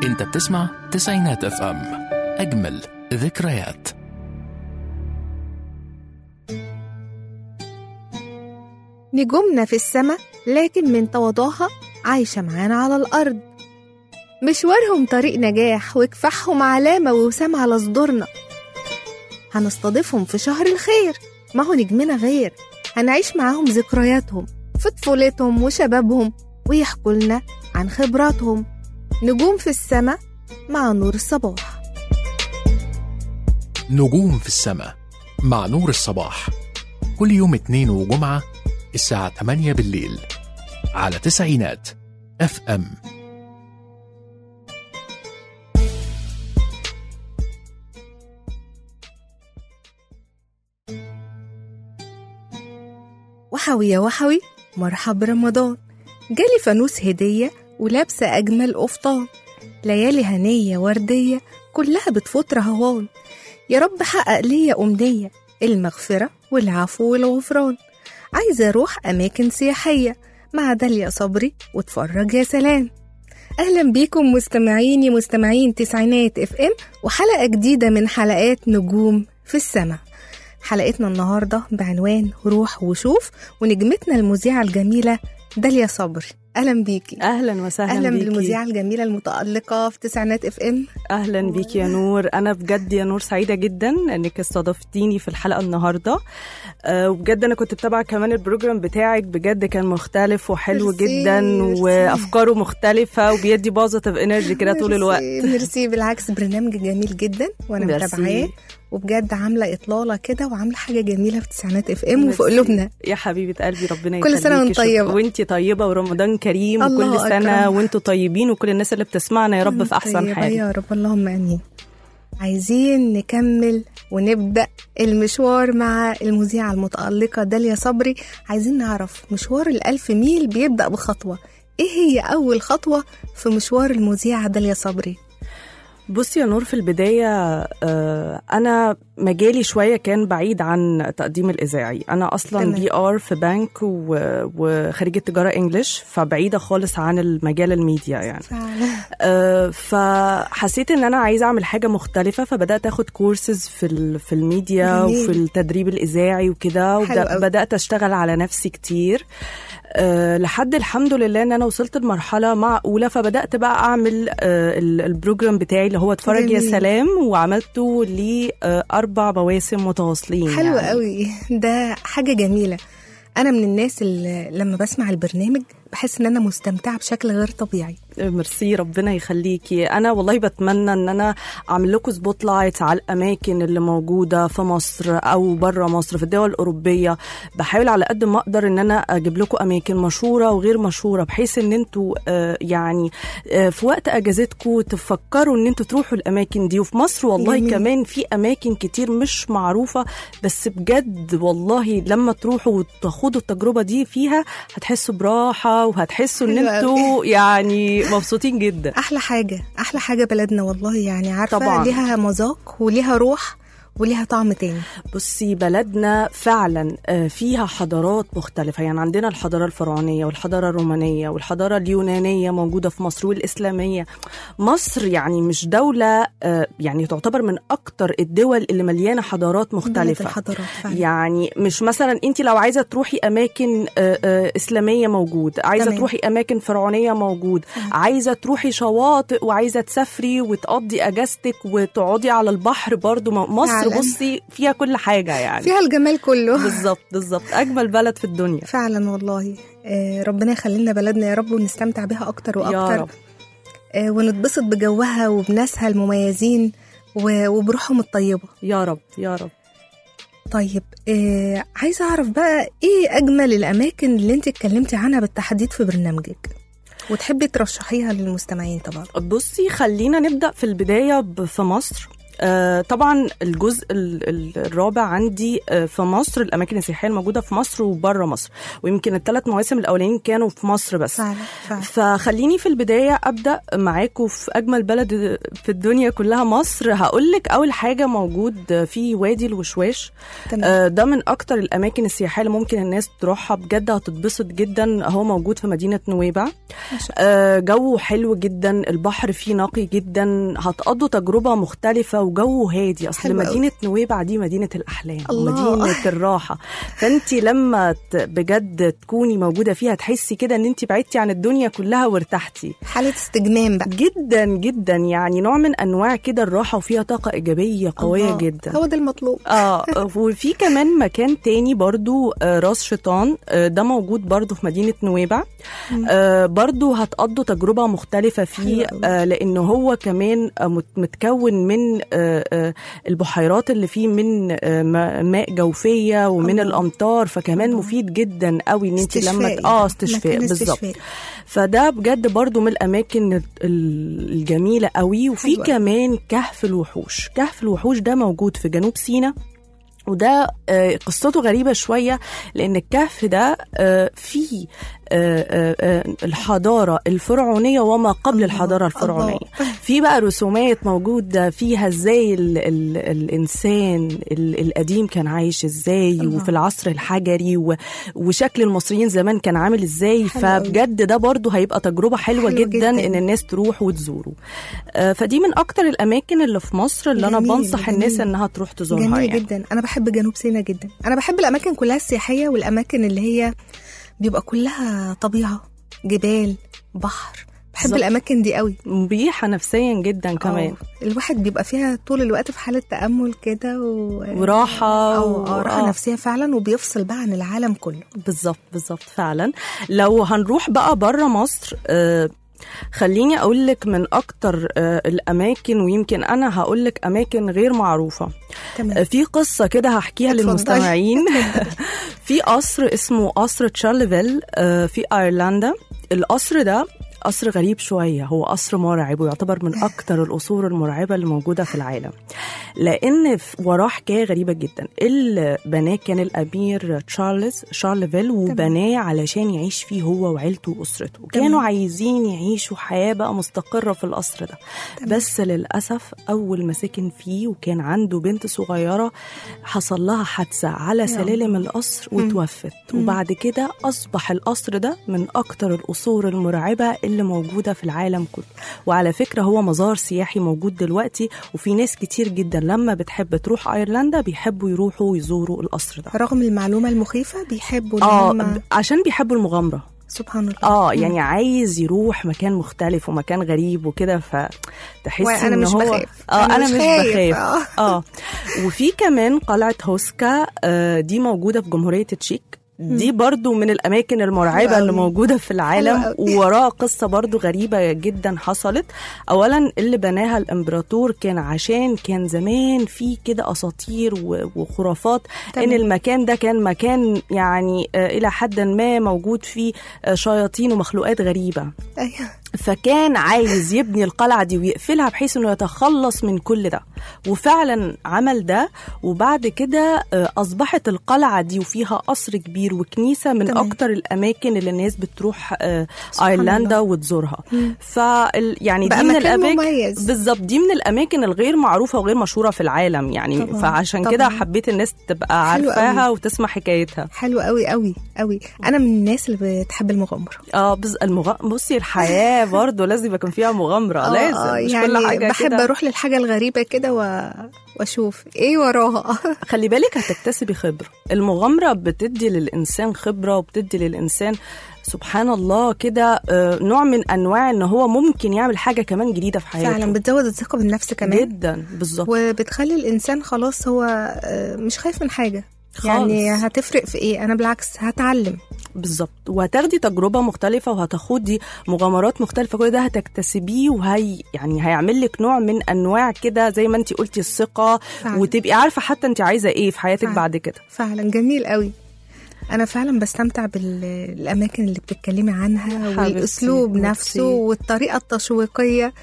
انت بتسمع تسعينات اف ام اجمل ذكريات نجومنا في السماء لكن من تواضعها عايشة معانا على الأرض مشوارهم طريق نجاح وكفاحهم علامة ووسام على صدورنا هنستضيفهم في شهر الخير ما هو نجمنا غير هنعيش معاهم ذكرياتهم في طفولتهم وشبابهم ويحكوا لنا عن خبراتهم نجوم في السماء مع نور الصباح نجوم في السماء مع نور الصباح كل يوم اثنين وجمعة الساعة 8 بالليل على تسعينات اف ام وحوي يا وحوي مرحب رمضان جالي فانوس هدية ولابسة أجمل قفطان ليالي هنية وردية كلها بتفوت رهوان يا رب حقق ليا أمنية المغفرة والعفو والغفران عايزة أروح أماكن سياحية مع داليا صبري واتفرج يا سلام أهلا بيكم مستمعيني مستمعين تسعينات اف ام وحلقة جديدة من حلقات نجوم في السماء حلقتنا النهاردة بعنوان روح وشوف ونجمتنا المذيعة الجميلة داليا صبري أهلا بيكي اهلا وسهلا أهلا بيكي. بالمذيعة الجميلة المتألقة في تسعينات اف ام اهلا بيكي يا نور انا بجد يا نور سعيده جدا انك استضفتيني في الحلقه النهارده أه وبجد انا كنت بتابعه كمان البروجرام بتاعك بجد كان مختلف وحلو ميرسي، جدا ميرسي. وافكاره مختلفه وبيدي بوزيتيف انرجي كده طول الوقت ميرسي ميرسي بالعكس برنامج جميل جدا وانا ميرسي. متابعاه وبجد عامله اطلاله كده وعامله حاجه جميله في تسعينات اف ام وفي ميرسي. قلوبنا يا حبيبه قلبي ربنا كل سنة وانت يخليكي. طيبة. وانتي طيبه ورمضان كريم الله وكل سنه أكرم. وانتوا طيبين وكل الناس اللي بتسمعنا يا رب في احسن طيبة حال يا رب اللهم امين عايزين نكمل ونبدا المشوار مع المذيعه المتالقه داليا صبري عايزين نعرف مشوار الألف ميل بيبدا بخطوه ايه هي اول خطوه في مشوار المذيعه داليا صبري بصي يا نور في البداية آه، أنا مجالي شوية كان بعيد عن التقديم الإذاعي أنا أصلا تمام. بي آر في بنك و- وخريجة تجارة إنجليش فبعيدة خالص عن المجال الميديا يعني فعلا آه، فحسيت ان انا عايزه اعمل حاجه مختلفه فبدات اخد كورسز في ال- في الميديا جميل. وفي التدريب الاذاعي وكده حلو أوي. وبدات اشتغل على نفسي كتير أه لحد الحمد لله ان انا وصلت لمرحله معقوله فبدات بقى اعمل أه ال- البروجرام بتاعي اللي هو اتفرج يا جميل. سلام وعملته لاربع مواسم متواصلين حلو يعني. قوي ده حاجة جميلة أنا من الناس اللي لما بسمع البرنامج بحس إن أنا مستمتعة بشكل غير طبيعي ميرسي ربنا يخليكي انا والله بتمنى ان انا اعمل لكم سبوت لايت على الاماكن اللي موجوده في مصر او بره مصر في الدول الاوروبيه بحاول على قد ما اقدر ان انا اجيب لكم اماكن مشهوره وغير مشهوره بحيث ان انتوا آه، يعني آه، في وقت اجازتكم تفكروا ان انتوا تروحوا الاماكن دي وفي مصر والله جميل. كمان في اماكن كتير مش معروفه بس بجد والله لما تروحوا وتاخدوا التجربه دي فيها هتحسوا براحه وهتحسوا ان حلو أوي. انتوا يعني مبسوطين جدا أحلى حاجة أحلى حاجة بلدنا والله يعني عارفة طبعاً. ليها مذاق وليها روح وليها طعم تاني بصي بلدنا فعلا آه، فيها حضارات مختلفة يعني عندنا الحضارة الفرعونية والحضارة الرومانية والحضارة اليونانية موجودة في مصر والإسلامية مصر يعني مش دولة آه، يعني تعتبر من أكتر الدول اللي مليانة حضارات بلد مختلفة الحضارات فعلا يعني مش مثلا انت لو عايزه تروحي اماكن آه، آه، اسلاميه موجود عايزه تمام. تروحي اماكن فرعونيه موجود عايزه تروحي شواطئ وعايزه تسافري وتقضي اجازتك وتقعدي على البحر برضو م- مصر فعلاً. بصي فيها كل حاجه يعني فيها الجمال كله بالظبط بالظبط اجمل بلد في الدنيا فعلا والله آه ربنا يخلي لنا بلدنا يا رب ونستمتع بها أكتر يا وأكتر رب آه ونتبسط بجوها وبناسها المميزين و- وبروحهم الطيبة يا رب يا رب طيب آه عايزة أعرف بقى إيه أجمل الأماكن اللي أنت اتكلمتي عنها بالتحديد في برنامجك وتحبي ترشحيها للمستمعين طبعا بصي خلينا نبدا في البدايه ب- في مصر آه طبعا الجزء ال- ال- الرابع عندي آه في مصر الاماكن السياحيه الموجوده في مصر وبره مصر ويمكن الثلاث مواسم الاولانيين كانوا في مصر بس فعلا فعلا فخليني في البداية أبدأ معاكم في أجمل بلد في الدنيا كلها مصر هقولك أول حاجة موجود في وادي الوشواش تمام آه، ده من أكتر الأماكن السياحية اللي ممكن الناس تروحها بجد هتتبسط جدا هو موجود في مدينة نويبع ما شاء آه، جو حلو جدا البحر فيه نقي جدا هتقضوا تجربة مختلفة وجو هادي أصل حلو أوي. مدينة نويبع دي مدينة الأحلام الله. مدينة الراحة فأنت لما ت- بجد تكوني موجودة فيها تحسي كده أن أنت بعدتي عن الدنيا كلها وارتحتي حالة استجمام بقى جدا جدا يعني نوع من أنواع كده الراحة وفيها طاقة إيجابية قوية الله. جدا هو ده المطلوب اه وفي كمان مكان تاني برضو آه، راس شيطان آه، ده موجود برضو في مدينة نويبع آه، برضو هتقضوا تجربة مختلفة فيه حلو أوي. آه، لأنه هو كمان آه، مت- متكون من آه، آه، البحيرات اللي فيه من آه، ما- ماء جوفية ومن الله. الأمطار فكمان الله. مفيد جدا قوي ان انت لما استشفائي. اه استشفاء مكان بالظبط استشفائي. فده بجد برضو من الاماكن ال- الجميله قوي وفي حلوة. كمان كهف الوحوش كهف الوحوش ده موجود في جنوب سيناء وده آه، قصته غريبة شوية لأن الكهف ده آه، فيه آه، آه، آه، الحضارة الفرعونية وما قبل الله، الحضارة الفرعونية الله. في بقى رسومات موجودة فيها ازاي ال ال الإنسان ال القديم كان عايش ازاي الله. وفي العصر الحجري و وشكل المصريين زمان كان عامل ازاي حلو أوي. فبجد ده برضو هيبقى تجربة حلوة حلو جدا, جداً. ان الناس تروح وتزوره آه، فدي من اكتر الاماكن اللي في مصر اللي انا جميل، بنصح الناس جميل. انها تروح تزورها جميل يعني. جدا انا بحب جنوب سيناء جدا انا بحب الاماكن كلها السياحيه والاماكن اللي هي بيبقى كلها طبيعه جبال بحر بحب بالظبط. الاماكن دي قوي مريحة نفسيا جدا كمان آه، الواحد بيبقى فيها طول الوقت في حاله تامل كده و... وراحة أو و- آه، راحه آه. نفسيه فعلا وبيفصل بقى عن العالم كله بالظبط بالظبط فعلا لو هنروح بقى بره مصر آه خليني اقول لك من اكتر آه الاماكن ويمكن انا هقول لك اماكن غير معروفه آه تمام في قصه كده هحكيها اتفضلي. للمستمعين في قصر اسمه قصر تشارليفيل آه في ايرلندا القصر ده قصر غريب شوية هو قصر مرعب ويعتبر من أكتر القصور المرعبة اللي موجودة في العالم لأن في- وراه حكاية غريبة جدا اللي بناه كان الأمير تشارلز شارلفيل وبناه علشان يعيش فيه هو وعيلته وأسرته تمام. كانوا عايزين يعيشوا حياة بقى مستقرة في القصر ده تمام. بس للأسف أول ما سكن فيه وكان عنده بنت صغيرة حصل لها حادثة على سلالم القصر وتوفت وبعد كده أصبح القصر ده من أكتر القصور المرعبة اللي موجودة في العالم كله وعلى فكرة هو مزار سياحي موجود دلوقتي وفي ناس كتير جدا لما بتحب تروح أيرلندا بيحبوا يروحوا ويزوروا القصر ده رغم المعلومه المخيفه بيحبوا ان اه هم ب- عشان بيحبوا المغامرة سبحان الله اه يعني عايز يروح مكان مختلف ومكان غريب وكده فتحس وأنا ان مش هو بخاف. اه أنا انا مش مش خايف. بخاف آه. اه وفي كمان قلعه هوسكا آه دي موجوده في جمهوريه تشيك دي برضو من الأماكن حلو المرعبة اللي أوي. موجودة في العالم حلو أوي. ووراها قصة برضو غريبة جدا حصلت أولا اللي بناها الإمبراطور كان عشان كان زمان في كده أساطير و- وخرافات تمام. إن المكان ده كان مكان يعني آه، إلى حد ما موجود فيه آه، شياطين ومخلوقات غريبة ايوه فكان عايز يبني القلعة دي ويقفلها بحيث انه يتخلص من كل ده وفعلا عمل ده وبعد كده آه، اصبحت القلعة دي وفيها قصر كبير وكنيسة من تمام. اكتر الاماكن اللي الناس بتروح آه، سبحان ايرلندا الله. وتزورها مم. ف يعني بقى دي من مكان الاماكن مميز. بالظبط دي من الاماكن الغير معروفة وغير مشهورة في العالم يعني طبعاً، فعشان كده طبعاً. حبيت الناس تبقى حلو عارفاها قوي. وتسمع حكايتها حلو قوي قوي قوي انا من الناس اللي بتحب المغامره اه بز... المغ... بصي الحياة برضو لازم يكون فيها مغامرة آه، لازم آه، مش يعني كل حاجة بحب كده. اروح للحاجه الغريبه كده و... واشوف ايه وراها خلي بالك هتكتسبي خبرة المغامرة بتدي للإنسان خبرة وبتدي للإنسان سبحان الله كده آه، نوع من أنواع إن هو ممكن يعمل حاجة كمان جديدة في حياته فعلا بتزود الثقه بالنفس كمان جدا بالظبط وبتخلي الانسان خلاص هو آه، مش خايف من حاجه يعني خالص. هتفرق في ايه انا بالعكس هتعلم بالظبط وهتاخدي تجربة مختلفة وهتاخدي مغامرات مختلفة كل ده هتكتسبيه وهي يعني هيعمل لك نوع من أنواع كده زي ما انت قلتي الثقة فعلا. وتبقي عارفة حتى انت عايزة ايه في حياتك فعلا. بعد كده فعلا جميل قوي انا فعلا بستمتع بالاماكن اللي بتتكلمي عنها حبيبتي، والاسلوب حبيبتي. نفسه والطريقه التشويقيه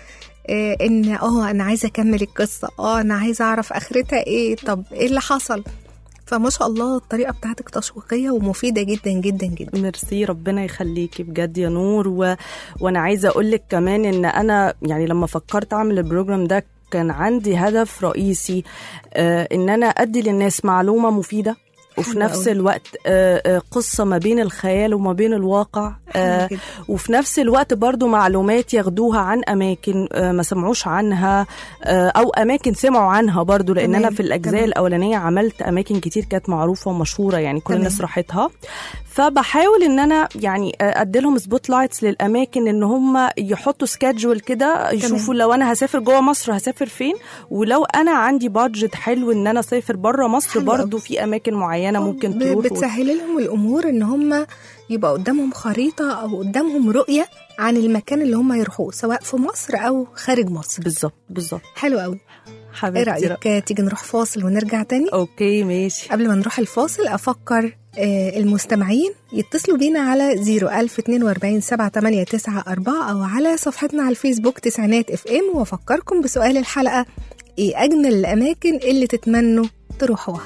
آه ان اه انا عايزه اكمل القصه اه انا عايزه اعرف اخرتها ايه طب ايه اللي حصل فما شاء الله الطريقه بتاعتك تشويقيه ومفيده جدا جدا جدا ميرسي ربنا يخليكي بجد يا نور و... وانا عايزه اقول لك كمان ان انا يعني لما فكرت اعمل البروجرام ده كان عندي هدف رئيسي آه ان انا ادي للناس معلومه مفيده وفي حلو نفس أوي. الوقت آه، آه، قصة ما بين الخيال وما بين الواقع آه، حلو جدا. وفي نفس الوقت برضو معلومات ياخدوها عن أماكن آه، ما سمعوش عنها آه، أو أماكن سمعوا عنها برضو لأن تمام، أنا في الأجزاء تمام. الأولانية عملت أماكن كتير كانت معروفة ومشهورة يعني كل تمام. الناس راحتها فبحاول ان انا يعني ادي لهم سبوت لايتس للاماكن ان هم يحطوا سكادجول كده يشوفوا لو انا هسافر جوه مصر هسافر فين ولو انا عندي بادجت حلو ان انا اسافر بره مصر حلو برضو في اماكن معينه ممكن ب- تروح بتسهلي لهم الامور ان هم يبقى قدامهم خريطه او قدامهم رؤيه عن المكان اللي هم يروحوه سواء في مصر او خارج مصر بالظبط بالظبط حلو قوي ايه حبيبتي رايك تيجي نروح فاصل ونرجع تاني اوكي ماشي قبل ما نروح الفاصل افكر آه، المستمعين يتصلوا بينا على 01042 7894 او على صفحتنا على الفيسبوك تسعينات اف ام وافكركم بسؤال الحلقه ايه اجمل الاماكن اللي تتمنوا تروحوها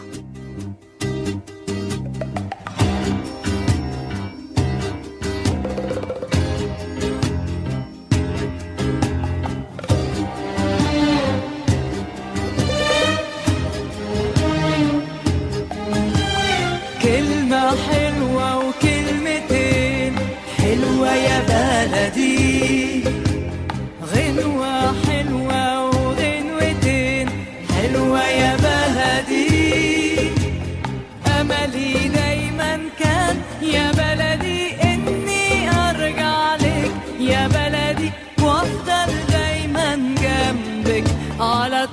كلمة حلوة وكلمتين حلوة يا بلدي غنوة حلوة وغنوتين حلوة يا بلدي أملي دايما كان يا بلدي إني أرجع لك يا بلدي وأفضل دايما جنبك على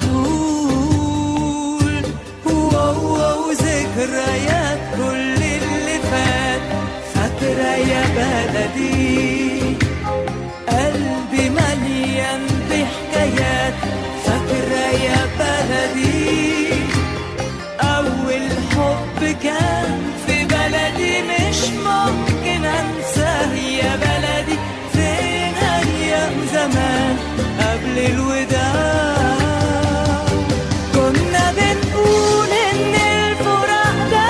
طول واو واو ذكريات كل اللي فات فاكرة يا بلدي قلبي مليان بحكايات فاكرة يا بلدي أول حب كان في بلدي مش ممكن أنساه يا بلدي فين أيام زمان قبل الوداع كنا بنقول إن الفراق ده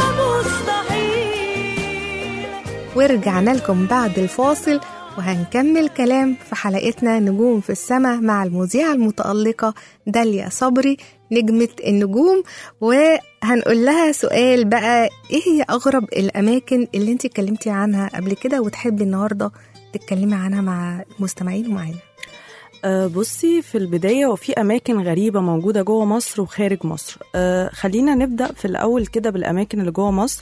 مستحيل ورجعنا لكم بعد الفاصل وهنكمل كلام في حلقتنا نجوم في السماء مع المذيعة المتألقة داليا صبري نجمة النجوم وهنقول لها سؤال بقى ايه هي أغرب الأماكن اللي انت اتكلمتي عنها قبل كده وتحبي النهاردة تتكلمي عنها مع المستمعين ومعانا أه بصي في البداية وفي أماكن غريبة موجودة جوه مصر وخارج مصر أه خلينا نبدأ في الأول كده بالأماكن اللي جوه مصر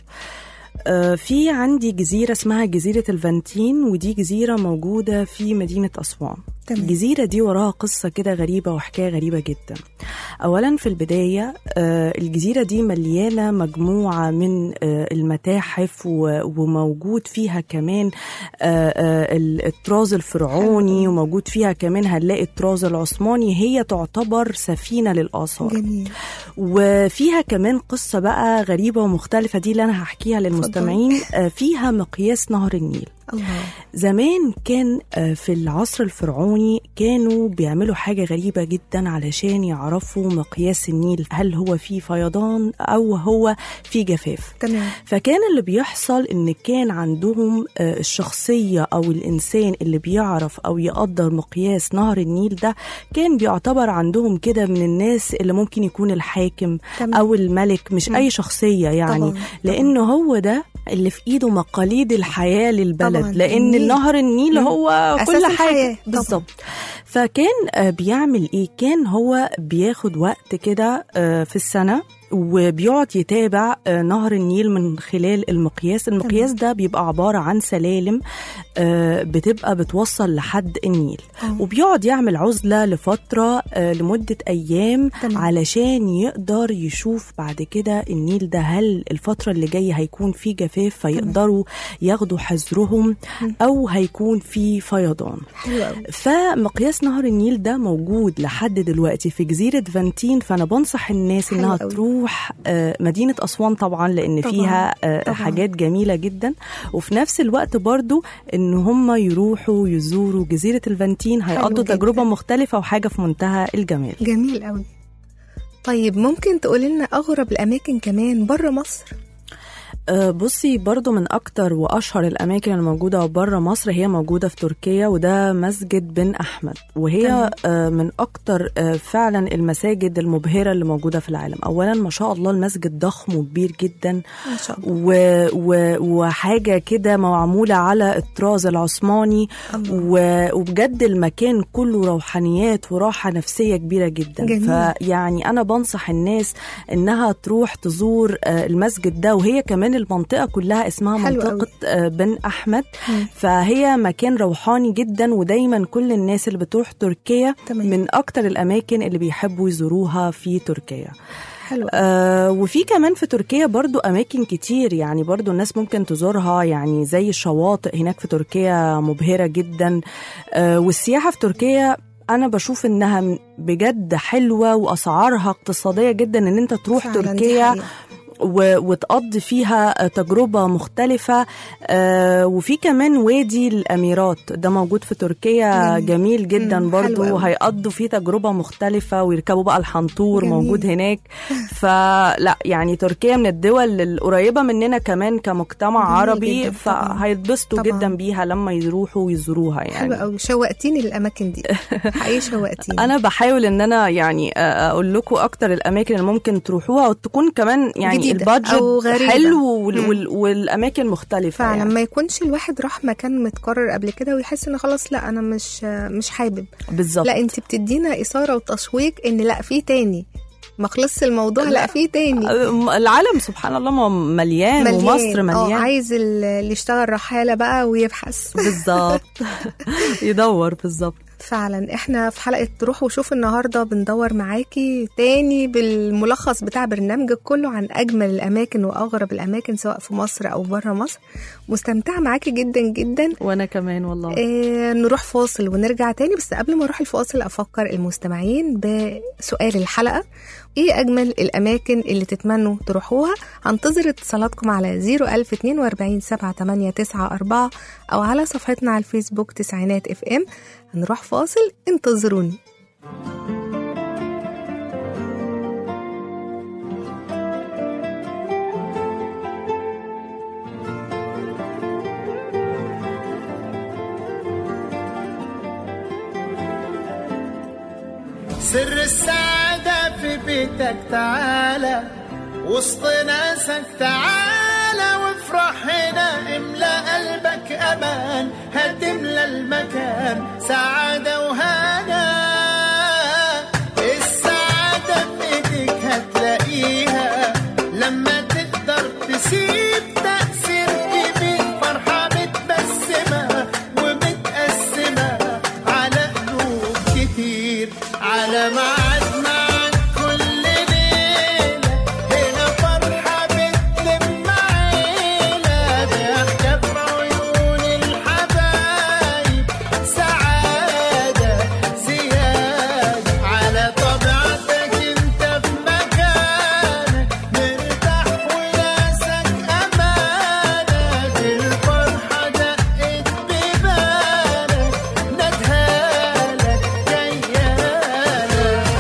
أه في عندي جزيرة اسمها جزيرة الفانتين ودي جزيرة موجودة في مدينة أسوان تمام. الجزيرة دي وراها قصة كده غريبة وحكاية غريبة جدا أولا في البداية آه، الجزيرة دي مليانة مجموعة من آه، المتاحف و- وموجود فيها كمان آه، آه، ال- الطراز الفرعوني وموجود فيها كمان هنلاقي الطراز العثماني هي تعتبر سفينة للآثار جميل وفيها كمان قصة بقى غريبة ومختلفة دي اللي أنا هحكيها للمستمعين آه، فيها مقياس نهر النيل الله زمان كان آه، في العصر الفرعوني كانوا بيعملوا حاجة غريبة جدا علشان يعرفوا مقياس النيل هل هو فيه فيضان أو هو فيه جفاف تمام فكان اللي بيحصل ان كان عندهم آه، الشخصيه او الانسان اللي بيعرف او يقدر مقياس نهر النيل ده كان بيعتبر عندهم كده من الناس اللي ممكن يكون الحاكم تمام. او الملك مش مم. اي شخصيه يعني طبعاً، لان هو ده اللي في ايده مقاليد الحياه للبلد طبعاً، لان النيل. نهر النيل مم. هو أساس كل الحياة، حاجه طبعاً. بالظبط فكان آه، بيعمل ايه كان هو بياخد وقت كده آه، في السنه وبيقعد يتابع آه، نهر النيل من خلال المقياس المقياس ده بيبقى عبارة عن سلالم آه، بتبقى بتوصل لحد النيل آه. وبيقعد يعمل عزلة لفترة آه، لمدة أيام تمام. علشان يقدر يشوف بعد كده النيل ده هل الفترة اللي جاية هيكون فيه جفاف فيقدروا ياخدوا حذرهم أو هيكون فيه فيضان حلو قوي فمقياس نهر النيل ده موجود لحد دلوقتي في جزيرة فانتين فأنا بنصح الناس حلو إنها أوي. تروح نروح آه، مدينه اسوان طبعا لان طبعاً، فيها آه، طبعاً. حاجات جميله جدا وفي نفس الوقت برضو ان هم يروحوا يزوروا جزيره الفانتين هيقضوا جداً. تجربه مختلفه وحاجه في منتهى الجمال جميل قوي طيب ممكن تقولي لنا اغرب الاماكن كمان بره مصر آه، بصي برضو من أكتر وأشهر الأماكن الموجودة بره مصر هي موجودة في تركيا وده مسجد بن أحمد وهي تمام. آه، من أكتر آه، فعلا المساجد المبهرة اللي موجودة في العالم أولا ما شاء الله المسجد ضخم وكبير جدا ما شاء الله و... و... وحاجة كده معمولة على الطراز العثماني الله. و... وبجد المكان كله روحانيات وراحة نفسية كبيرة جدا جميل. فيعني أنا بنصح الناس إنها تروح تزور آه، المسجد ده وهي كمان المنطقة كلها اسمها حلو منطقة آه، بن أحمد مم. فهي مكان روحاني جدا ودايما كل الناس اللي بتروح تركيا تمام. من أكتر الأماكن اللي بيحبوا يزوروها في تركيا حلو آه وفي كمان في تركيا برضو أماكن كتير يعني برضو الناس ممكن تزورها يعني زي الشواطئ هناك في تركيا مبهرة جدا آه والسياحة في تركيا أنا بشوف إنها م- بجد حلوة وأسعارها اقتصادية جدا إن أنت تروح فعلاً دي تركيا حقيقة. و- وتقضي فيها تجربة مختلفة آه، وفي كمان وادي الأميرات ده موجود في تركيا جميل. جميل جدا مم، حلو برضو أوي. هيقضوا فيه تجربة مختلفة ويركبوا بقى الحنطور جميل. موجود هناك فلا يعني تركيا من الدول القريبة مننا كمان كمجتمع جميل عربي جداً، طبعاً. فهيتبسطوا طبعاً. جدا بيها لما يروحوا ويزوروها يعني حلو قوي شوقتيني للاماكن دي حقيقي شوقتيني انا بحاول ان انا يعني اقول لكم اكتر الاماكن اللي ممكن تروحوها وتكون كمان يعني جديدة البادجت أو غريبة. حلو وال مم. وال والاماكن مختلفه فعلا يعني. ما يكونش الواحد راح مكان متكرر قبل كده ويحس ان خلاص لا انا مش مش حابب بالظبط لا انت بتدينا اثاره وتشويق ان لا في تاني ما خلصش الموضوع لا في تاني العالم سبحان الله ما مليان, مليان ومصر اه مليان عايز ال- اللي يشتغل رحاله بقى ويبحث بالظبط يدور بالظبط فعلا احنا في حلقه روح وشوف النهارده بندور معاكي تاني بالملخص بتاع برنامجك كله عن اجمل الاماكن واغرب الاماكن سواء في مصر او بره مصر مستمتعه معاكي جدا جدا وانا كمان والله آه نروح فاصل ونرجع تاني بس قبل ما اروح الفاصل افكر المستمعين بسؤال الحلقه ايه اجمل الاماكن اللي تتمنوا تروحوها هنتظر اتصالاتكم على 01042 78994 او على صفحتنا على الفيسبوك تسعينات اف ام هنروح فاصل انتظروني سر السعادة في بيتك تعالى وسط ناسك تعالى وافرح هنا املى قلبك امان هتملى المكان سعادة وهنا السعادة في ايديك هتلاقيها لما تقدر تسيب تأثير كبير فرحة متبسمة ومتقسمة على قلوب كتير على ميعاد معاك كل ليلة هنا فرحة بتلم عيلة ضحكة في عيون الحبايب سعادة زيادة على طبيعتك انت في مكانك مرتاح وناسك أمانة بالفرحة دقت بيبانك ندهالك جيالك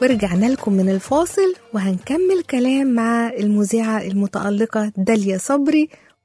ورجعنا لكم من الفاصل وهنكمل كلام مع المذيعة المتألقة داليا صبري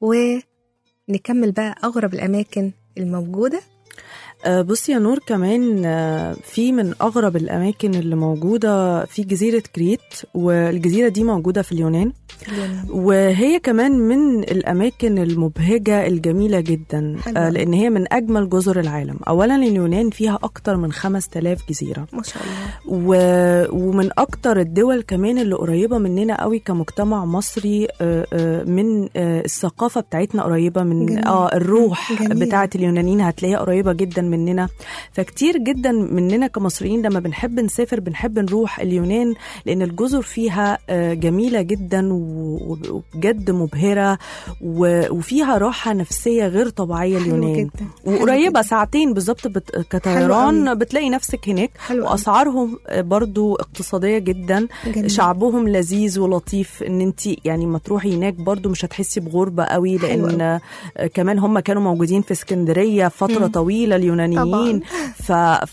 ونكمل بقى أغرب الأماكن الموجودة آه، بصي يا نور كمان آه، في من أغرب الأماكن اللي موجودة في جزيرة كريت والجزيرة دي موجودة في اليونان في اليونان وهي كمان من الأماكن المبهجة الجميلة جدا حلو. آه، لأن هي من أجمل جزر العالم أولا اليونان فيها أكتر من 5000 جزيرة ما شاء الله و... ومن أكتر الدول كمان اللي قريبة مننا قوي كمجتمع مصري آه، آه، من آه، الثقافة بتاعتنا قريبة من جميل. آه الروح جميل. بتاعة اليونانيين هتلاقيها قريبة جدا مننا فكتير جدا مننا كمصريين لما بنحب نسافر بنحب نروح اليونان لأن الجزر فيها آه، جميلة جدا و- وبجد مبهرة و... وفيها راحة نفسية غير طبيعية حلو اليونان جدا حلو وقريبة جدا. ساعتين بالظبط بت... حلو كطيران بتلاقي نفسك هناك حلو أوي. واسعارهم برضو اقتصاديه جدا جميل. شعبهم لذيذ ولطيف ان انت يعني ما تروحي هناك برضو مش هتحسي بغربه قوي حلو لان آه، كمان هم كانوا موجودين في اسكندريه فتره مم. طويله اليونانيين ف...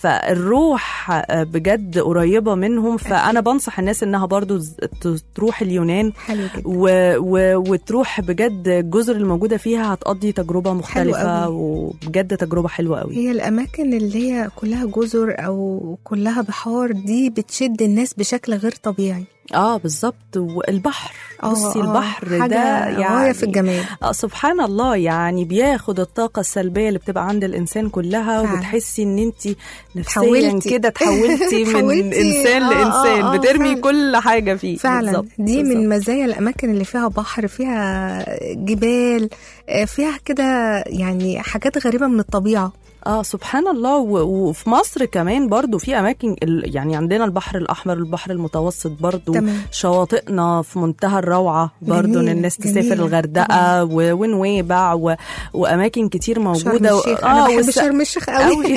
فالروح آه، بجد قريبه منهم فانا بنصح الناس انها برضو ز- ت- تروح اليونان حلو جدا و... و... وتروح بجد الجزر الموجوده فيها هتقضي تجربه مختلفه أوي. وبجد تجربه حلوه قوي هي الأماكن اللي هي كلها جزر أو كلها بحار دي بتشد الناس بشكل غير طبيعي اه بالظبط والبحر آه، بصي آه، البحر حاجة ده يعني غاية في الجمال آه سبحان الله يعني بياخد الطاقة السلبية اللي بتبقى عند الإنسان كلها فعلا. وبتحسي إن أنت نفسيا تحولتي. كده تحولتي من تحولتي. إنسان آه، آه، لإنسان آه، بترمي فعلا. كل حاجة فيه فعلا بالظبط، دي بالظبط. من مزايا الأماكن اللي فيها بحر فيها جبال آه، فيها كده يعني حاجات غريبة من الطبيعة اه سبحان الله و- وفي مصر كمان برضو في اماكن ال- يعني عندنا البحر الاحمر البحر المتوسط برضو تمام. شواطئنا في منتهى الروعه برضو ان جميل، الناس جميل. تسافر الغردقه و- ونويبع و... واماكن كتير شرم موجوده الشيخ أنا بحب والس- شرم الشيخ قوي قوي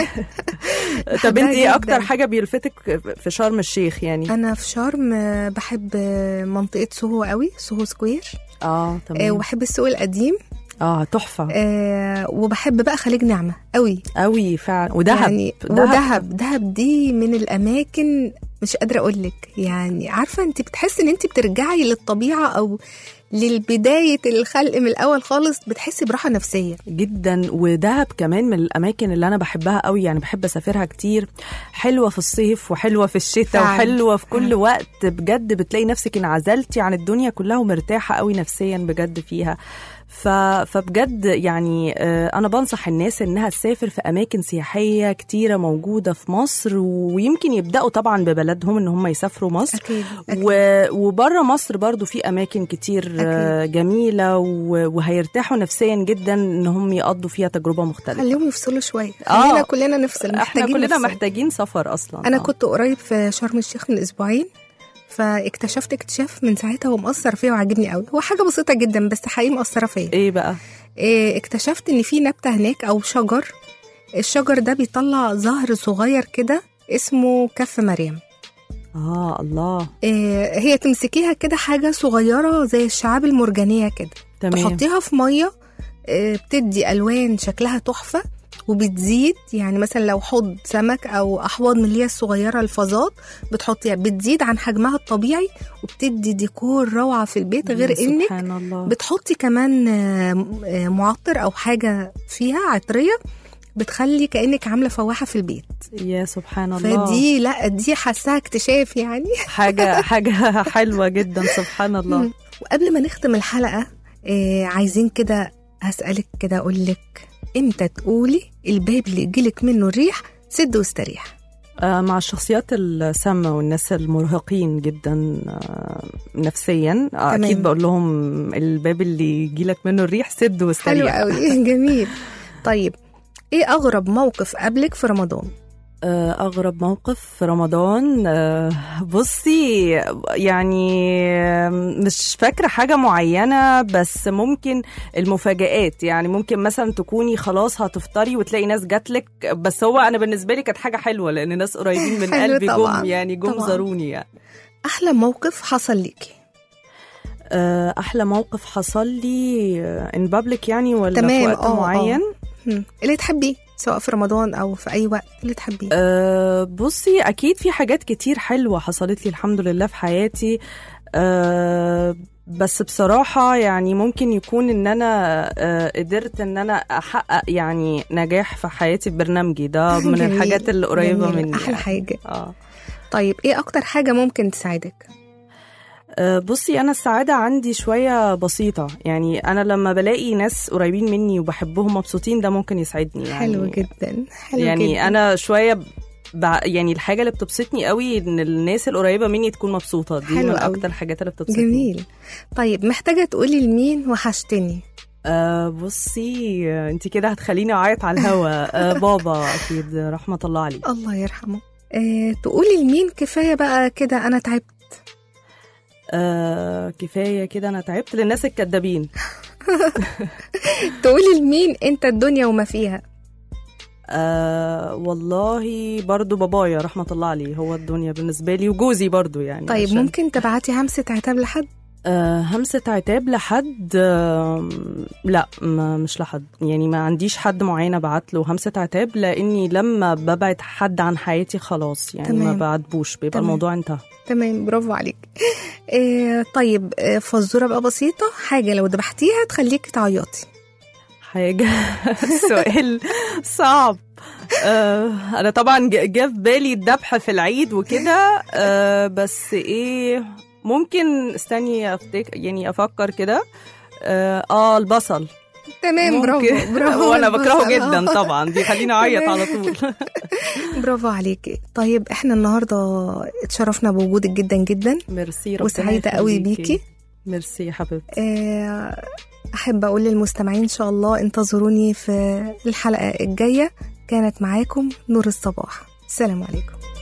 طب بحبها انت ايه جداً. اكتر حاجه بيلفتك في شرم الشيخ يعني أنا في شرم آه، بحب آه، منطقة سوهو قوي سوهو سكوير اه آه، تمام وبحب السوق القديم اه تحفه آه، وبحب بقى خليج نعمة قوي قوي فعلا ودهب يعني ودهب دهب دي من الاماكن مش قادره اقول لك يعني عارفه انت بتحسي ان انت بترجعي للطبيعه او للبدايه الخلق من الاول خالص بتحسي براحه نفسيه جدا ودهب كمان من الاماكن اللي انا بحبها قوي يعني بحب اسافرها كتير حلوه في الصيف وحلوه في الشتاء فعلا. وحلوه في كل فعلا. وقت بجد بتلاقي نفسك انعزلتي عن الدنيا كلها ومرتاحه قوي نفسيا بجد فيها ف... فبجد يعني آه، انا بنصح الناس انها تسافر في اماكن سياحيه كتيره موجوده في مصر ويمكن يبداوا طبعا ببلدهم ان هم يسافروا مصر اكيد, أكيد. و... وبره مصر برضو في اماكن كتير آه، جميله و... وهيرتاحوا نفسيا جدا ان هم يقضوا فيها تجربه مختلفه خليهم يفصلوا شويه آه. خلينا كلنا نفصل احنا محتاجين كلنا نفصل. محتاجين سفر اصلا انا آه. كنت قريب في شرم الشيخ من اسبوعين فاكتشفت اكتشاف من ساعتها ومأثر فيا وعاجبني قوي هو حاجه بسيطه جدا بس حقيقي مأثره فيا ايه بقى إيه، اكتشفت ان في نبته هناك او شجر الشجر ده بيطلع زهر صغير كده اسمه كف مريم اه الله إيه، هي تمسكيها كده حاجه صغيره زي الشعاب المرجانيه كده تمام تحطيها في ميه إيه، بتدي الوان شكلها تحفه وبتزيد يعني مثلا لو حوض سمك او احواض من اللي هي الصغيره الفازات بتحطيها بتزيد عن حجمها الطبيعي وبتدي ديكور روعه في البيت غير يا انك سبحان الله بتحطي كمان آه، آه، معطر او حاجه فيها عطريه بتخلي كانك عامله فواحه في البيت يا سبحان الله فدي لا دي حاساها اكتشاف يعني حاجه حاجه حلوه جدا سبحان الله مم. وقبل ما نختم الحلقه آه عايزين كده هسالك كده اقول لك امتى تقولي الباب اللي يجيلك منه الريح سد واستريح آه، مع الشخصيات السامة والناس المرهقين جدا آه، نفسيا آه، تمام. أكيد بقول لهم الباب اللي يجيلك منه الريح سد حلو واستريح قوي جميل طيب ايه اغرب موقف قابلك في رمضان آه، أغرب موقف في رمضان آه، بصي يعني آه، مش فاكرة حاجة معينة بس ممكن المفاجآت يعني ممكن مثلا تكوني خلاص هتفطري وتلاقي ناس جاتلك بس هو أنا بالنسبة لي كانت حاجة حلوة لأن ناس قريبين من حلو قلبي طبعاً، جم يعني جم طبعاً. زاروني يعني احلى موقف حصل ليكي آه، احلى موقف حصل لي ان بابليك يعني ولا تمام، في وقت آه، آه. معين مم. اللي تحبيه سواء في رمضان او في اي وقت اللي تحبيه أه بصي اكيد في حاجات كتير حلوه حصلت لي الحمد لله في حياتي أه بس بصراحة يعني ممكن يكون ان انا أه قدرت ان انا احقق يعني نجاح في حياتي ببرنامجي ده من جميل، الحاجات اللي قريبة جميل، مني احلى يعني. حاجه اه طيب ايه اكتر حاجه ممكن تساعدك أه، بصي انا السعاده عندي شويه بسيطه يعني انا لما بلاقي ناس قريبين مني وبحبهم مبسوطين ده ممكن يسعدني يعني حلو جدا حلو يعني جدا. انا شويه بع... يعني الحاجه اللي بتبسطني قوي ان الناس القريبه مني تكون مبسوطه دي حلو من قوي. اكتر الحاجات اللي بتبسطني جميل طيب محتاجه تقولي لمين وحشتني أه بصي آه، انت كده هتخليني اعيط على الهوا أه بابا اكيد رحمه الله عليه الله يرحمه اه تقولي لمين كفايه بقى كده انا تعبت أه كفايه كده انا تعبت للناس الكدابين تقولي لمين انت الدنيا وما فيها أه والله برضو بابايا رحمة الله عليه هو الدنيا بالنسبة لي وجوزي برضو يعني طيب عشان- ممكن تبعتي همسه عتاب لحد أه همسة عتاب لحد أه لا ما مش لحد يعني ما عنديش حد معين ابعت له همسة عتاب لاني لما ببعد حد عن حياتي خلاص يعني ما تمام. بعاتبوش بيبقى تمام. الموضوع انتهى تمام برافو عليك اه طيب اه فزوره بقى بسيطه حاجه لو ذبحتيها تخليكي تعيطي حاجة سؤال صعب آه أنا طبعا ج- جه في بالي الذبح في العيد وكده آه بس إيه ممكن استني أفتك يعني أفكر كده آه, آه البصل تمام برافو ممكن. برافو وأنا بكرهه البصل. جدا طبعا دي خليني أعيط تمام. على طول برافو عليكي طيب احنا النهارده اتشرفنا بوجودك جدا جدا ميرسي ربنا وسعيدة قوي يخليكي. بيكي. ميرسي يا حبيبتي آه، احب اقول للمستمعين ان شاء الله انتظروني في الحلقه الجايه كانت معاكم نور الصباح السلام عليكم